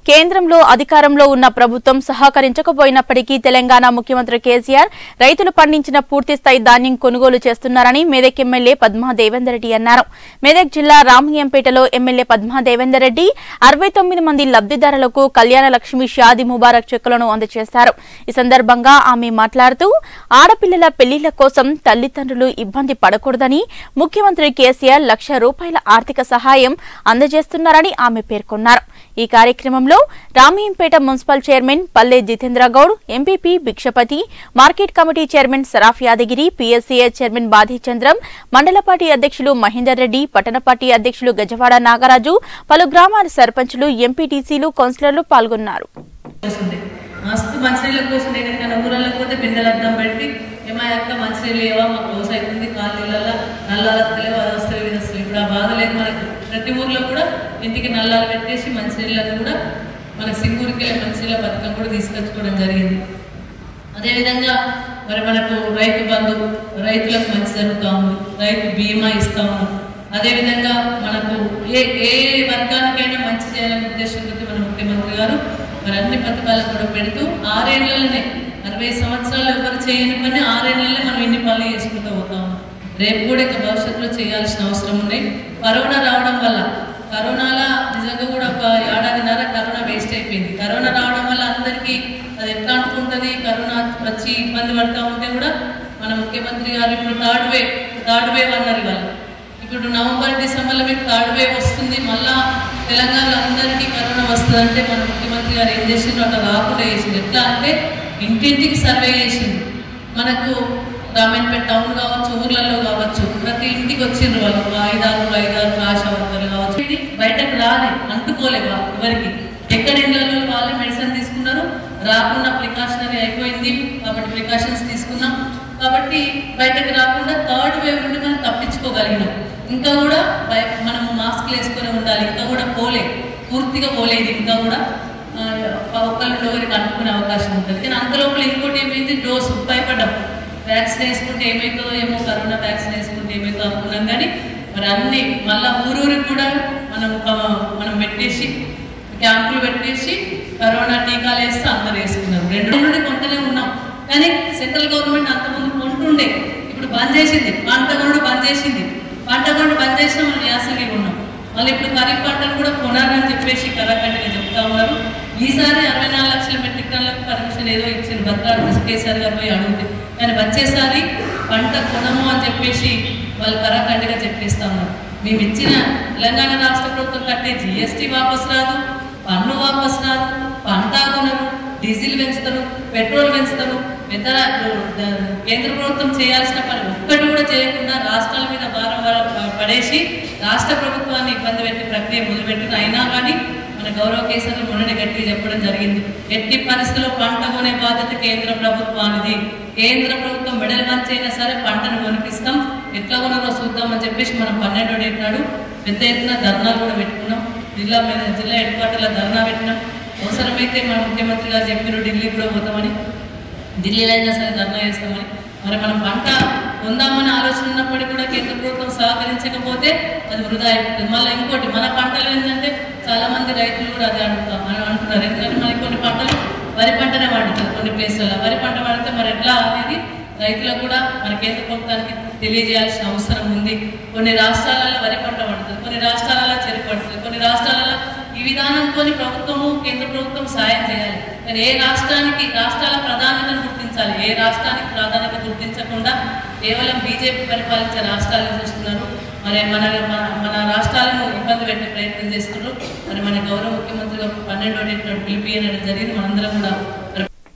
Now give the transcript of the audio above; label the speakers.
Speaker 1: కేంద్రంలో అధికారంలో ఉన్న ప్రభుత్వం సహకరించకపోయినప్పటికీ తెలంగాణ ముఖ్యమంత్రి కేసీఆర్ రైతులు పండించిన పూర్తిస్థాయి ధాన్యం కొనుగోలు చేస్తున్నారని మెదక్ ఎమ్మెల్యే పద్మా దేవేందర్ రెడ్డి అన్నారు మెదక్ జిల్లా రామయ్యంపేటలో ఎమ్మెల్యే పద్మా దేవేందర్ రెడ్డి అరవై తొమ్మిది మంది లబ్దిదారులకు కళ్యాణ లక్ష్మి షాది ముబారక్ చెక్కులను అందజేశారు ఈ సందర్భంగా ఆమె మాట్లాడుతూ ఆడపిల్లల పెళ్లిళ్ల కోసం తల్లిదండ్రులు ఇబ్బంది పడకూడదని ముఖ్యమంత్రి కేసీఆర్ లక్ష రూపాయల ఆర్థిక సహాయం అందజేస్తున్నారని ఆమె పేర్కొన్నారు ఈ కార్యక్రమంలో Ramayampet municipal chairman Palle Jitendra Goud MPP Bhikshapathi market committee chairman Saraf Yadagiri PSCA chairman Badhi Chandram మండల పార్టీ అధ్యక్షులు మహేందర్ రెడ్డి పట్టణ పార్టీ అధ్యక్షులు గజవాడ నాగరాజు పలు గ్రామాల సర్పంచులు ఎంపీటీసీలు కౌన్సిలర్లు పాల్గొన్నారు
Speaker 2: వస్తుంది మస్తు మంచినీళ్ళ కోసం నేను ఎక్కడికైనా ఊరల్లో పోతే బిందెలు అద్దం పెట్టి ఏమా యొక్క మంచినీళ్ళు ఏవా మాకు రోజు అవుతుంది కాలు నీళ్ళల్లో నల్లాలు వస్తలేవు అది వస్తలేవు ఇది వస్తలేవు ఇప్పుడు ఆ బాధ లేదు మనకు ప్రతి ఊర్లో కూడా ఇంటికి నల్లాలు పెట్టేసి మంచినీళ్ళని కూడా మన సింగూరికి వెళ్ళే మంచినీళ్ళ పథకం కూడా తీసుకొచ్చుకోవడం జరిగింది అదేవిధంగా మరి మనకు రైతు బంధు రైతులకు మంచి జరుగుతూ ఉంది రైతు బీమా ఇస్తా ఉన్నాం అదేవిధంగా మనకు ఏ ఏ వర్గానికైనా మంచి చేయాలనే ఉద్దేశంతో మన ముఖ్యమంత్రి గారు మరి అన్ని పథకాలు కూడా పెడుతూ ఆరేళ్లలోనే అరవై సంవత్సరాలు ఎవరు చేయని పని ఆరేళ్లలోనే మనం ఇన్ని పనులు చేసుకుంటూ పోతాం రేపు కూడా ఇక భవిష్యత్తులో చేయాల్సిన అవసరం ఉన్నాయి కరోనా రావడం వల్ల కరోనాలో నిజంగా కూడా ఒక ఏడాదిన్నర కరోనా వేస్ట్ అయిపోయింది కరోనా రావడం వల్ల అందరికీ అది ఎట్లా అనుకుంటుంది కరోనా వచ్చి ఇబ్బంది పడతా ఉంటే కూడా మన ముఖ్యమంత్రి గారు ఇప్పుడు థర్డ్ వేవ్ థర్డ్ వేవ్ అన్నారు ఇవాళ ఇప్పుడు నవంబర్ డిసెంబర్లో మీకు థర్డ్ వేవ్ వస్తుంది మళ్ళా తెలంగాణలో అందరికీ కరోనా వస్తుంది అంటే మన ముఖ్యమంత్రి గారు ఏం చేసిండ్రు అట్లా రాకుండా చేసిండు ఎట్లా అంటే ఇంటింటికి సర్వే చేసిండు మనకు రామాయణపేట టౌన్ కావచ్చు ఊర్లలో కావచ్చు ప్రతి ఇంటికి వచ్చిండ్రు వాళ్ళు ఒక ఐదారు ఐదారు ఆశా వర్కర్లు కావచ్చు ఇది బయటకు రాలే అంటుకోలే వా- ఎవరికి ఎక్కడ ఇళ్ళలో వాళ్ళే మెడిసిన్ తీసుకున్నారు రాకుండా ప్రికాషనరీ అయిపోయింది కాబట్టి ప్రికాషన్స్ తీసుకున్నాం కాబట్టి బయటకు రాకుండా థర్డ్ వేవ్ నుండి మనం తప్పించుకోగలిగినాం ఇంకా కూడా బయ- మనము మాస్క్లు వేసుకొని ఉండాలి ఇంకా కూడా పోలే పూర్తిగా పోలేదు ఇంకా కూడా ఆ, ఒకళ్ళు ఒకరికి అనుకునే అవకాశం ఉంటుంది కానీ అంతలోపల ఇంకోటి ఏమైంది డోసు భయపడ్డాం వ్యాక్సిన్ వేసుకుంటే ఏమవుతుందో ఏమో కరోనా వ్యాక్సిన్ వేసుకుంటే ఏమవుతుందో అనుకున్నాం కానీ మరి అన్ని మళ్ళా ఊరూరికి కూడా మనం ఆ, మనం పెట్టేసి క్యాంపులు పెట్టేసి కరోనా టీకాలు వేస్తే అందరు వేసుకున్నారు రెండు నుండి కొంటనే ఉన్నాం కానీ సెంట్రల్ గవర్నమెంట్ అంతకుముందు కొంటుండే ఇప్పుడు బంద్ చేసింది పంట కొనుడు బంద్ చేసింది పంట కొనుడు బంద్ చేసినా మనం యాసంగి ఉన్నాం మళ్ళీ ఇప్పుడు ఖరీఫ్ పంటలు కూడా కొనాలని చెప్పేసి కరాఖండిగా చెప్తా ఉన్నారు ఈసారి అరవై నాలుగు లక్షల మెట్రిక్ టన్లకు పర్మిషన్ ఏదో ఇచ్చింది భద్రాద్రి కేసీఆర్ గారు పోయి అడుగుతుంది కానీ వచ్చేసారి పంట కొనము అని చెప్పేసి వాళ్ళు కరాఖండిగా చెప్పేస్తా ఉన్నారు మేము ఇచ్చిన తెలంగాణ రాష్ట్ర ప్రభుత్వం కట్టే జిఎస్టీ వాపస్ రాదు పన్ను వాపస్ రాదు పంట కొనరు డీజిల్ పెంచుతారు పెట్రోల్ పెంచుతారు ఇతర ద- కేంద్ర ప్రభుత్వం చేయాల్సిన పని ఒక్కటి కూడా చేయకుండా రాష్ట్రాల మీద భారం వర- పడేసి రాష్ట్ర ప్రభుత్వాన్ని ఇబ్బంది పెట్టే ప్రక్రియ మొదలుపెట్టిన అయినా కానీ మన గౌరవ కేసీఆర్ మొన్నటి గట్టిగా చెప్పడం జరిగింది ఎట్టి పరిస్థితుల్లో పంట కొనే బాధ్యత కేంద్ర ప్రభుత్వానిది కేంద్ర ప్రభుత్వం మెడల్ మంచి అయినా సరే పంటను కొనిపిస్తాం ఎట్లా కొనరో చూద్దామని చెప్పేసి మనం పన్నెండో డేట్ నాడు పెద్ద ఎత్తున ధర్నాలు కూడా పెట్టుకున్నాం జిల్లా మీద జిల్లా హెడ్ క్వార్టర్లో ధర్నా పెట్టినాం అవసరమైతే మన ముఖ్యమంత్రి గారు చెప్పిన ఢిల్లీ కూడా పోతామని ఢిల్లీలో అయినా సరే ధర్నా చేస్తామని మరి మనం పంట కొందామని ఆలోచన ఉన్నప్పటికీ కూడా కేంద్ర ప్రభుత్వం సహకరించకపోతే అది వృధా అయిపోతుంది మళ్ళీ ఇంకోటి మన పంటలు ఏంటంటే చాలా మంది రైతులు కూడా అదే అడుగుతాం అని అంటున్నారు ఎందుకంటే మనకి కొన్ని పంటలు వరి పంటనే పండుతుంది కొన్ని ప్లేస్లలో వరి పంట పండితే మరి ఎట్లా అనేది రైతులకు కూడా మన కేంద్ర ప్రభుత్వానికి తెలియజేయాల్సిన అవసరం ఉంది కొన్ని రాష్ట్రాలలో వరి పంట పండుతుంది కొన్ని రాష్ట్రాలలో చెరుకు పండుతుంది కొన్ని రాష్ట్రాలలో ఈ విధానంతో ప్రభుత్వము కేంద్ర ప్రభుత్వం సాయం చేయాలి కానీ ఏ రాష్ట్రానికి రాష్ట్రాల ప్రాధాన్యతను గుర్తించాలి ఏ రాష్ట్రానికి ప్రాధాన్యత గుర్తించకుండా కేవలం బీజేపీ పరిపాలించే రాష్ట్రాలను చూస్తున్నారు మరి మన మన- మన రాష్ట్రాలను ఇబ్బంది పెట్టే ప్రయత్నం చేస్తున్నారు మరి మన గౌరవ ముఖ్యమంత్రిగా పన్నెండో డేట్ నాడు పిలిపి అనడం జరిగింది మనందరం కూడా